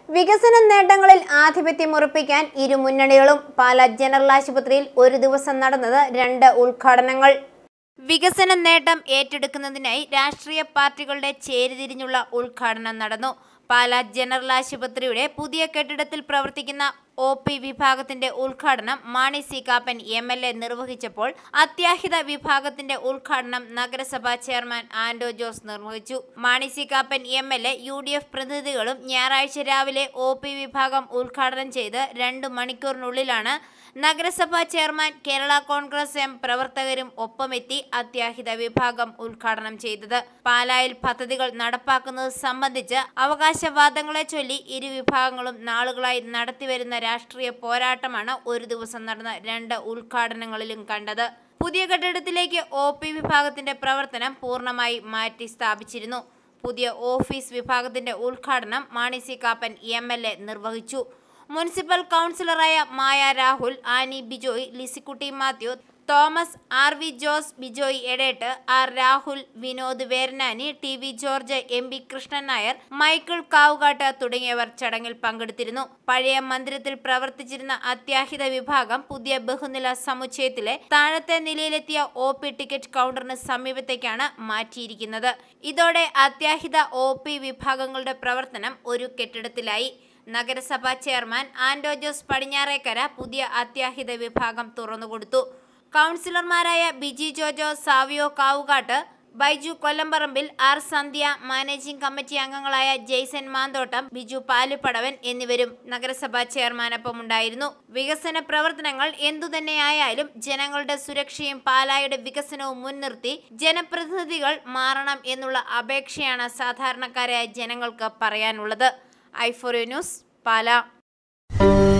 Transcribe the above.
വികസന നേട്ടങ്ങളിൽ ആധിപത്യം ഉറപ്പിക്കാൻ ഇരു മുന്നണികളും പാല ജനറൽ ആശുപത്രിയിൽ ഒരു ദിവസം നടന്നത് രണ്ട് ഉദ്ഘാടനങ്ങൾ വികസന നേട്ടം ഏറ്റെടുക്കുന്നതിനായി രാഷ്ട്രീയ പാർട്ടികളുടെ ചേരിതിരിഞ്ഞുള്ള ഉദ്ഘാടനം നടന്നു പാല ജനറൽ ആശുപത്രിയുടെ പുതിയ കെട്ടിടത്തിൽ പ്രവർത്തിക്കുന്ന ഒ പി വിഭാഗത്തിന്റെ ഉദ്ഘാടനം Mani C Kappan M L A നിർവഹിച്ചപ്പോൾ അത്യാഹിത വിഭാഗത്തിന്റെ ഉദ്ഘാടനം നഗരസഭാ ചെയർമാൻ ആൻഡോ ജോസ് നിർവഹിച്ചു Mani C Kappan M L A U D F പ്രതിനിധികളും ഞായറാഴ്ച രാവിലെ ഒ പി വിഭാഗം ഉദ്ഘാടനം ചെയ്ത് രണ്ട് മണിക്കൂറിനുള്ളിലാണ് നഗരസഭാ ചെയർമാൻ കേരള കോൺഗ്രസ് എം പ്രവർത്തകരും ഒപ്പമെത്തി അത്യാഹിത വിഭാഗം ഉദ്ഘാടനം ചെയ്തത് പാലായിൽ പദ്ധതികൾ നടപ്പാക്കുന്നത് സംബന്ധിച്ച് അവകാശവാദങ്ങളെ ചൊല്ലി ഇരു വിഭാഗങ്ങളും നാളുകളായി നടത്തിവരുന്ന രാഷ്ട്രീയ പോരാട്ടമാണ് ഒരു ദിവസം നടന്ന രണ്ട് ഉദ്ഘാടനങ്ങളിലും കണ്ടത് പുതിയ കെട്ടിടത്തിലേക്ക് ഒ പി വിഭാഗത്തിന്റെ പ്രവർത്തനം പൂർണ്ണമായി മാറ്റി സ്ഥാപിച്ചിരുന്നു പുതിയ ഓഫീസ് വിഭാഗത്തിന്റെ ഉദ്ഘാടനം Mani C Kappan M L A നിർവഹിച്ചു മുനിസിപ്പൽ കൗൺസിലറായ Maya Rahul Ani Bijoy Lisikutty Mathew Thomas R V Jose Bijoy Edettu R Rahul Vinod Veranani T V George M P Krishnan Nair Michael Kavukattu തുടങ്ങിയവർ ചടങ്ങിൽ പങ്കെടുത്തിരുന്നു പഴയ മന്ദിരത്തിൽ പ്രവർത്തിച്ചിരുന്ന അത്യാഹിത വിഭാഗം പുതിയ ബഹുനില സമുച്ചയത്തിലെ താഴത്തെ നിലയിലെത്തിയ ഒ പി ടിക്കറ്റ് കൗണ്ടറിന് സമീപത്തേക്കാണ് മാറ്റിയിരിക്കുന്നത് ഇതോടെ അത്യാഹിത ഒ പി വിഭാഗങ്ങളുടെ പ്രവർത്തനം ഒരു കെട്ടിടത്തിലായി നഗരസഭാ ചെയർമാൻ ആൻഡോ ജോസ് പടിഞ്ഞാറേക്കര പുതിയ അത്യാഹിത വിഭാഗം തുറന്നുകൊടുത്തു കൗൺസിലർമാരായ Biji Jojo Savio Kavukattu Baiju Kollamparambil R Sandhya managing committee അംഗങ്ങളായ ജെയ്സൺ മാന്തോട്ടം ബിജു പാലുപടവൻ എന്നിവരും നഗരസഭാ ചെയർമാനൊപ്പം ഉണ്ടായിരുന്നു വികസന പ്രവർത്തനങ്ങൾ എന്തുതന്നെയായാലും ജനങ്ങളുടെ സുരക്ഷയും പാലായുടെ വികസനവും മുൻനിർത്തി ജനപ്രതിനിധികൾ മാറണം എന്നുള്ള അപേക്ഷയാണ് സാധാരണക്കാരായ ജനങ്ങൾക്ക് പറയാനുള്ളത് ഐഫോറിയോ ന്യൂസ് പാല